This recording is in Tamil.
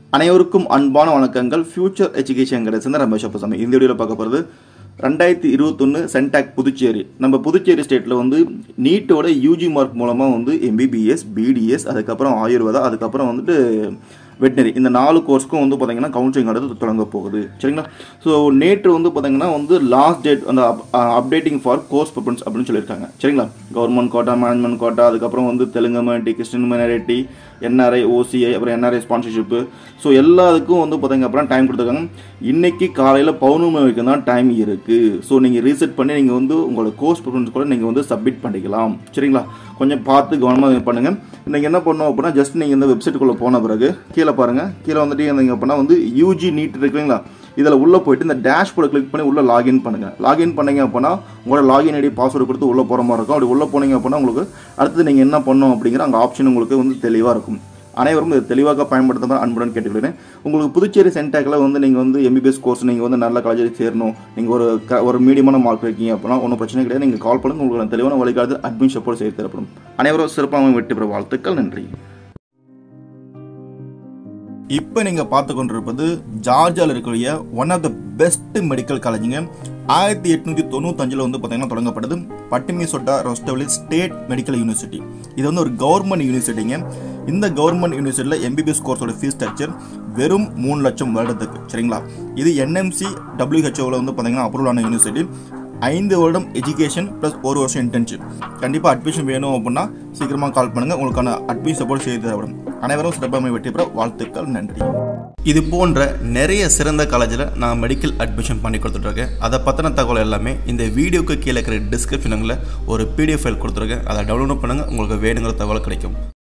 அனைவருக்கும் அன்பான வணக்கங்கள் ஃபியூச்சர் எஜுகேஷன் கிடையாது நம்ம ரமேஷ் அப்பசாமி இந்த வீடியோவில் பார்க்க போகிறது ரெண்டாயிரத்தி இருபத்தொன்று சென்டாக் புதுச்சேரி நம்ம புதுச்சேரி ஸ்டேட்டில் வந்து நீட்டோட யூஜி மார்க் மூலமாக வந்து எம்பிபிஎஸ் பிடிஎஸ் அதுக்கப்புறம் ஆயுர்வேதா அதுக்கப்புறம் வந்துட்டு வெட்டினரி இந்த நாலு கோர்ஸ்க்கும் வந்து பார்த்தீங்கன்னா கவுன்சிலிங் ஆனது தொடங்க போகுது சரிங்களா ஸோ நேற்று வந்து பார்த்தீங்கன்னா வந்து லாஸ்ட் டேட் அந்த அப்டேட்டிங் ஃபார் கோர்ஸ் ப்ரிஃபரன்ஸ் அப்படின்னு சொல்லியிருக்காங்க சரிங்களா கவர்மெண்ட் கோட்டா மேனேஜ்மெண்ட் கோட்டா அதுக்கப்புறம் வந்து Telugu minority Christian minority NRI OCI அப்புறம் என்ஆர்ஐ ஸ்பான்சர்ஷிப்பு ஸோ எல்லாத்துக்கும் வந்து பார்த்தீங்க அப்புறம் டைம் கொடுத்துருக்காங்க இன்னைக்கு காலையில் பௌர்ணமி வரைக்கும் தான் டைம் இருக்குது ஸோ நீங்கள் ரீசெட் பண்ணி நீங்கள் வந்து உங்களோட கோர்ஸ் ப்ரிஃபரன்ஸ் கூட நீங்கள் வந்து சப்மிட் பண்ணிக்கலாம் சரிங்களா கொஞ்சம் பார்த்து கவனமாக பண்ணுங்கள் நீங்கள் என்ன பண்ணணும் அப்படின்னா ஜஸ்ட் நீங்கள் இந்த வெப்சைட்டுக்குள்ளே போன பிறகு கீழே பாருங்கள் கீழே வந்துட்டு இருந்தீங்க அப்படின்னா வந்து யூஜி நீட் இருக்குங்களா இதில் உள்ளே போயிட்டு இந்த டேஷ் போர்டை கிளிக் பண்ணி உள்ளே லாகின் பண்ணுங்கள் லாகின் பண்ணீங்க அப்படின்னா உங்களோட லாகின் ஐடி பாஸ்வேர்டு கொடுத்து உள்ளே போகிற மாதிரி இருக்கும் அப்படி உள்ளே போனீங்க அப்படின்னா உங்களுக்கு அடுத்து நீங்கள் என்ன பண்ணணும் அப்படிங்கிற அங்கே ஆப்ஷன் உங்களுக்கு வந்து தெளிவாக இருக்கும் அனைவரும் இதை தெளிவாக பயன்படுத்த அன்புடன் கேட்டுக்கிறேன் உங்களுக்கு புதுச்சேரி சென்டாக்கில் வந்து நீங்கள் வந்து எம்பிபிஎஸ் கோர்ஸ் நீங்கள் வந்து நல்ல காலேஜில் சேரணும் நீங்கள் ஒரு க ஒரு மீடியமான மார்க் இருக்கீங்க அப்படின்னா ஒன்றும் பிரச்சனை கிடையாது நீங்கள் கால் பண்ணுங்க உங்களுக்கு தெளிவான வழிகாட்டு அட்மின் சப்போர்ட் செய்து தரப்படும் அனைவரும் சிறப்பாக வெற்றி பெற வாழ்த்துக்கள் நன்றி இப்போ நீங்கள் பார்த்து கொண்டிருப்பது ஜார்ஜியாவில் இருக்கக்கூடிய one of the best medical காலேஜுங்க ஆயிரத்தி எட்நூற்றி தொண்ணூத்தஞ்சில் வந்து பார்த்தீங்கன்னா தொடங்கப்பட்டது Batumi Shota Rustaveli state medical university இது வந்து ஒரு கவர்மெண்ட் யூனிவர்சிட்டிங்க இந்த கவர்மெண்ட் யூனிவர்சிட்டியில் எம்பிபிஎஸ் கோர்ஸோட ஃபீஸ் ஸ்ட்ரக்சர் வெறும் மூணு லட்சம் வருடத்துக்கு சரிங்களா இது என்எம்சி டபிள்யூஹெச்ஓவில் வந்து பார்த்தீங்கன்னா அப்ரூவல் ஆன யூனிவர்சிட்டி ஐந்து வருடம் எஜுகேஷன் ப்ளஸ் ஒரு வருஷம் இன்டர்ன்ஷிப் கண்டிப்பாக அட்மிஷன் வேணும் அப்படின்னா சீக்கிரமாக கால் பண்ணுங்கள் உங்களுக்கான அட்மிஷன் சப்போர்ட் செய்து தரப்படும் அனைவரும் சிறப்பாக வெற்றி பெற வாழ்த்துக்கள் நன்றி இது போன்ற நிறைய சிறந்த காலேஜில் நான் மெடிக்கல் அட்மிஷன் பண்ணி கொடுத்துட்ருக்கேன் அதை பற்றின தகவல் எல்லாமே இந்த வீடியோக்கு கீழே இருக்கிற டிஸ்கிரிப்ஷனுங்களில் ஒரு பிடிஎஃப் ஃபைல் கொடுத்துருக்கேன் அதை டவுன்லோட் பண்ணுங்கள் உங்களுக்கு வேணுங்கிற தகவல் கிடைக்கும்